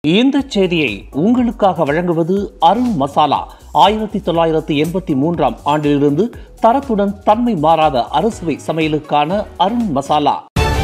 இந்த செய்தியை உங்களுக்காக வழங்குவது அருண் மசாலா ஆயிரத்தி தொள்ளாயிரத்தி எண்பத்தி மூன்றாம் ஆண்டிலிருந்து தரத்துடன் தன்மை மாறாத அறுசுவை சமையலுக்கான அருண் மசாலா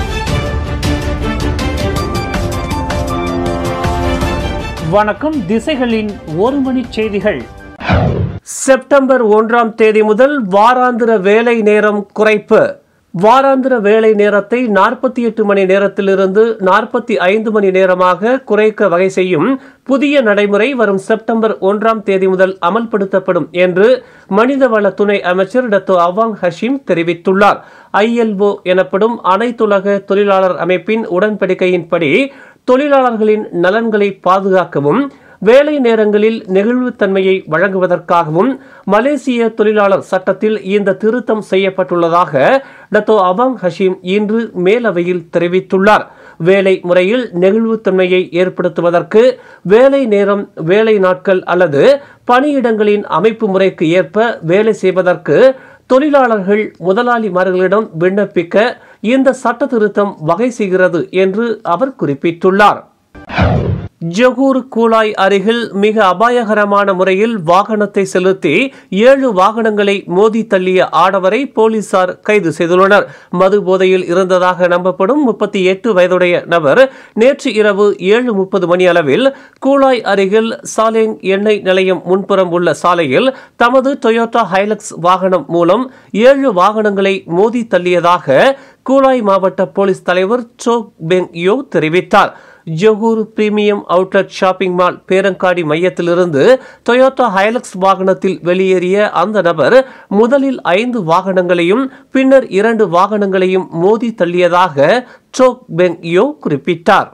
வணக்கம் திசைகளின் ஒரு மணி செய்திகள் செப்டம்பர் ஒன்றாம் தேதி முதல் வாராந்திர வேலை நேரம் குறைப்பு வாராந்திர வேலை நேரத்தை நாற்பத்தி எட்டு மணி நேரத்திலிருந்து நாற்பத்தி ஐந்து மணி நேரமாக குறைக்க வகை செய்யும் புதிய நடைமுறை வரும் செப்டம்பர் ஒன்றாம் தேதி முதல் அமல்படுத்தப்படும் என்று மனிதவள துணை அமைச்சர் டத்தோ அவாங் ஹஷீம் தெரிவித்துள்ளார் ஐஎல்ஓ எனப்படும் அனைத்துலக தொழிலாளர் அமைப்பின் உடன்படிக்கையின்படி தொழிலாளர்களின் நலன்களை பாதுகாக்கவும் வேலை நேரங்களில் நெகிழ்வுத்தன்மையை வழங்குவதற்காகவும் மலேசிய தொழிலாளர் சட்டத்தில் இந்த திருத்தம் செய்யப்பட்டுள்ளதாக டத்தோ அபாங் ஹஷீம் இன்று மேலவையில் தெரிவித்துள்ளார் வேலை முறையில் நெகிழ்வுத்தன்மையை ஏற்படுத்துவதற்கு வேலை நேரம் வேலை நாட்கள் அல்லது பணியிடங்களின் அமைப்பு முறைக்கு ஏற்ப வேலை செய்வதற்கு தொழிலாளர்கள் முதலாளிமார்களிடம் விண்ணப்பிக்க இந்த சட்ட திருத்தம் வகை செய்கிறது என்று அவர் குறிப்பிட்டுள்ளார் ஜொகூர் கூலாய் அருகில் மிக அபாயகரமான முறையில் வாகனத்தை செலுத்தி ஏழு வாகனங்களை மோதி தள்ளிய ஆடவரை போலீசார் கைது செய்துள்ளனர் மது போதையில் இருந்ததாக நம்பப்படும் முப்பத்தி எட்டு வயதுடைய நபர் நேற்று இரவு ஏழு முப்பது மணி அளவில் கூலாய் அருகில் சாலேங் எண்ணெய் நிலையம் முன்புறம் உள்ள சாலையில் தமது டொயோட்டா ஹைலக்ஸ் வாகனம் மூலம் ஏழு வாகனங்களை மோதி தள்ளியதாக கூலாய் மாவட்ட போலீஸ் தலைவர் சோக் பெங் யோ தெரிவித்தார் Johor premium outlet shopping mall பேரங்காடி மையத்திலிருந்து டொயோட்டா ஹைலக்ஸ் வாகனத்தில் வெளியேறிய அந்த நபர் முதலில் ஐந்து வாகனங்களையும் பின்னர் இரண்டு வாகனங்களையும் மோதி தள்ளியதாக சோக் பெங் யோ குறிப்பிட்டார்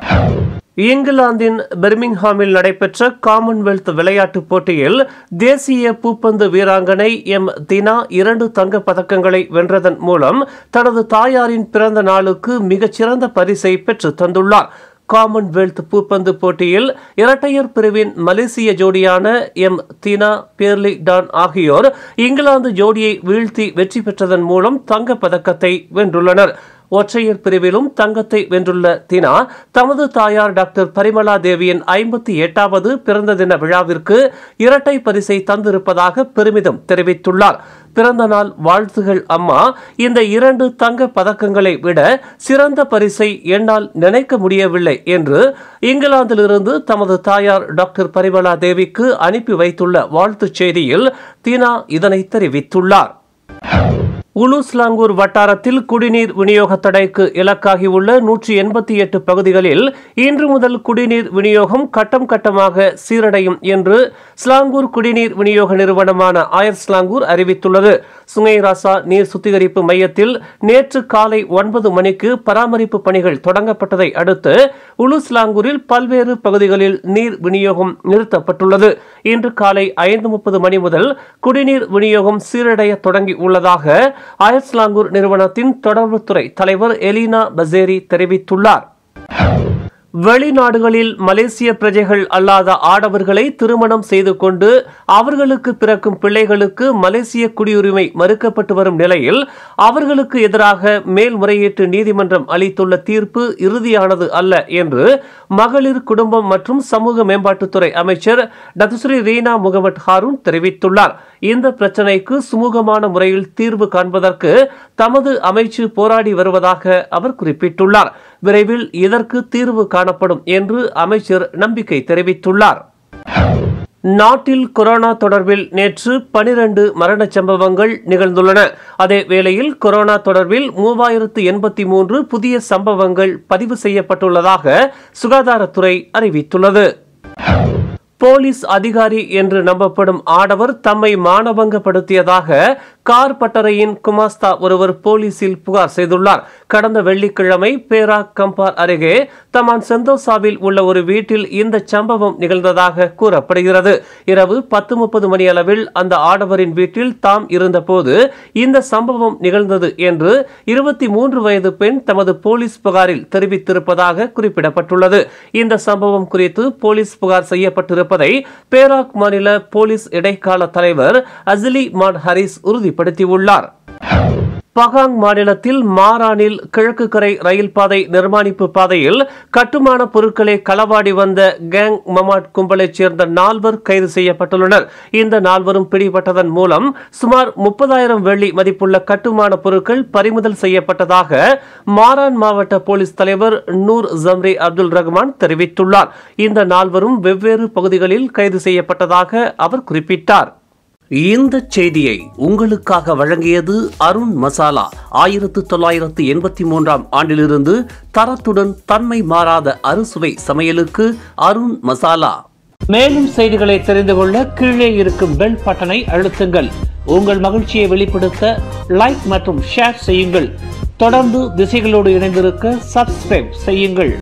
இங்கிலாந்தின் பெர்மிங்ஹாமில் நடைபெற்ற காமன்வெல்த் விளையாட்டுப் போட்டியில் தேசிய பூப்பந்து வீராங்கனை எம் தினா இரண்டு தங்கப் பதக்கங்களை வென்றதன் மூலம் தனது தாயாரின் பிறந்த நாளுக்கு மிகச்சிறந்த பரிசை பெற்று தந்துள்ளார் காமன்வெல்த் பூப்பந்து போட்டியில் இரட்டையர் பிரிவின் மலேசிய ஜோடியான எம் தினா பேர்லி டான் ஆகியோர் இங்கிலாந்து ஜோடியை வீழ்த்தி வெற்றி பெற்றதன் மூலம் தங்கப் பதக்கத்தை வென்றுள்ளனர் ஒற்றையர் பிரிவிலும் தங்கத்தை வென்றுள்ள தினா தமது தாயார் டாக்டர் பரிமலா தேவியின் ஐம்பத்தி எட்டாவது பிறந்த தின விழாவிற்கு இரட்டை பரிசை தந்திருப்பதாக பெருமிதம் தெரிவித்துள்ளார் பிறந்த நாள் வாழ்த்துகள் அம்மா இந்த இரண்டு தங்க பதக்கங்களை விட சிறந்த பரிசை என்னால் நினைக்க முடியவில்லை என்று இங்கிலாந்திலிருந்து தமது தாயார் டாக்டர் பரிமலா தேவிக்கு அனுப்பி வைத்துள்ள வாழ்த்துச் செய்தியில் தீனா இதனை தெரிவித்துள்ளார் உலுஸ்லாங்கூர் வட்டாரத்தில் குடிநீர் விநியோக தடைக்கு இலக்காகியுள்ள நூற்றி எண்பத்தி எட்டு பகுதிகளில் இன்று முதல் குடிநீர் விநியோகம் கட்டம் கட்டமாக சீரடையும் என்று ஸ்லாங்கூர் குடிநீர் விநியோக நிறுவனமான ஆயர் ஸ்லாங்கூர் அறிவித்துள்ளது சுங்கைராசா நீர் சுத்திகரிப்பு மையத்தில் நேற்று காலை ஒன்பது மணிக்கு பராமரிப்பு பணிகள் தொடங்கப்பட்டதை அடுத்து உலுஸ்லாங்கூரில் பல்வேறு பகுதிகளில் நீர் விநியோகம் நிறுத்தப்பட்டுள்ளது இன்று காலை ஐந்து முப்பது மணி முதல் குடிநீர் விநியோகம் சீரடைய தொடங்கி உள்ளதாக அயர்ஸ்லாங்கூர் நிறுவனத்தின் தொடர்புத்துறை தலைவர் எலினா பசேரி தெரிவித்துள்ளார் வெளிநாடுகளில் மலேசிய பிரஜைகள் அல்லாத ஆடவர்களை திருமணம் செய்து கொண்டு அவர்களுக்கு பிறக்கும் பிள்ளைகளுக்கு மலேசிய குடியுரிமை மறுக்கப்பட்டு வரும் நிலையில் அவர்களுக்கு எதிராக மேல்முறையீட்டு நீதிமன்றம் அளித்துள்ள தீர்ப்பு இறுதியானது அல்ல என்று மகளிர் குடும்பம் மற்றும் சமூக மேம்பாட்டுத்துறை அமைச்சர் டத்துஸ்ரீ ரீனா முகமது ஹாரூன் தெரிவித்துள்ளார் இந்த பிரச்சினைக்கு சுமூகமான முறையில் தீர்வு காண்பதற்கு தமது அமைச்சு போராடி வருவதாக அவர் குறிப்பிட்டுள்ளார் விரைவில் இதற்கு தீர்வு காணப்படும் என்று அமைச்சர் நம்பிக்கை தெரிவித்துள்ளார் நாட்டில் கொரோனா தொடர்பில் நேற்று பனிரண்டு மரணச் சம்பவங்கள் நிகழ்ந்துள்ளன அதே வேளையில் கொரோனா தொடர்பில் மூவாயிரத்து எண்பத்தி மூன்று புதிய சம்பவங்கள் பதிவு செய்யப்பட்டுள்ளதாக சுகாதாரத்துறை அறிவித்துள்ளது போலீஸ் அதிகாரி என்று நம்பப்படும் ஆடவர் தம்மை மானபங்கப்படுத்தியதாக கார் பட்டறையின் குமாஸ்தா ஒருவர் போலீசில் புகார் செய்துள்ளார் கடந்த வெள்ளிக்கிழமை பேரா கம்பார் அருகே தமான் செந்தோசாவில் உள்ள ஒரு வீட்டில் இந்த சம்பவம் நிகழ்ந்ததாக கூறப்படுகிறது இரவு பத்து முப்பது மணி அளவில் அந்த ஆடவரின் வீட்டில் தாம் இருந்தபோது இந்த சம்பவம் நிகழ்ந்தது என்று இருபத்தி மூன்று வயது பெண் தமது போலீஸ் புகாரில் தெரிவித்திருப்பதாக குறிப்பிடப்பட்டுள்ளது இந்த சம்பவம் குறித்து போலீஸ் புகார் செய்யப்பட்டிருப்பதை பேராக் மாநில போலீஸ் இடைக்கால தலைவர் அசிலி மாட் ஹரிஸ் உறுதிப்படுத்தியுள்ளார் பகாங் மாநிலத்தில் மாரானில் கிழக்கு கரை ரயில் பாதை நிர்மாணிப்பு பாதையில் கட்டுமான பொருட்களை களவாடி வந்த கேங் மமாட் கும்பலைச் சேர்ந்த நால்வர் கைது செய்யப்பட்டுள்ளனர் இந்த நால்வரும் பிடிபட்டதன் மூலம் சுமார் முப்பதாயிரம் வெள்ளி மதிப்புள்ள கட்டுமான பொருட்கள் பறிமுதல் செய்யப்பட்டதாக மாரான் மாவட்ட போலீஸ் தலைவர் நூர் ஜம்ரி அப்துல் ரஹ்மான் தெரிவித்துள்ளார் இந்த நால்வரும் வெவ்வேறு பகுதிகளில் கைது செய்யப்பட்டதாக அவர் குறிப்பிட்டார் இந்த செய்தியை உங்களுக்காக வழங்கியது அருண் மசாலா ஆயிரத்து தொள்ளாயிரத்து எண்பத்தி மூன்றாம் ஆண்டிலிருந்து தரத்துடன் தன்மை மாறாத அறுசுவை சமையலுக்கு அருண் மசாலா மேலும் செய்திகளை தெரிந்து கொள்ள கீழே இருக்கும் பெல் பட்டனை அழுத்துங்கள் உங்கள் மகிழ்ச்சியை வெளிப்படுத்த லைக் மற்றும் ஷேர் செய்யுங்கள் தொடர்ந்து திசைகளோடு இணைந்திருக்க சப்ஸ்கிரைப் செய்யுங்கள்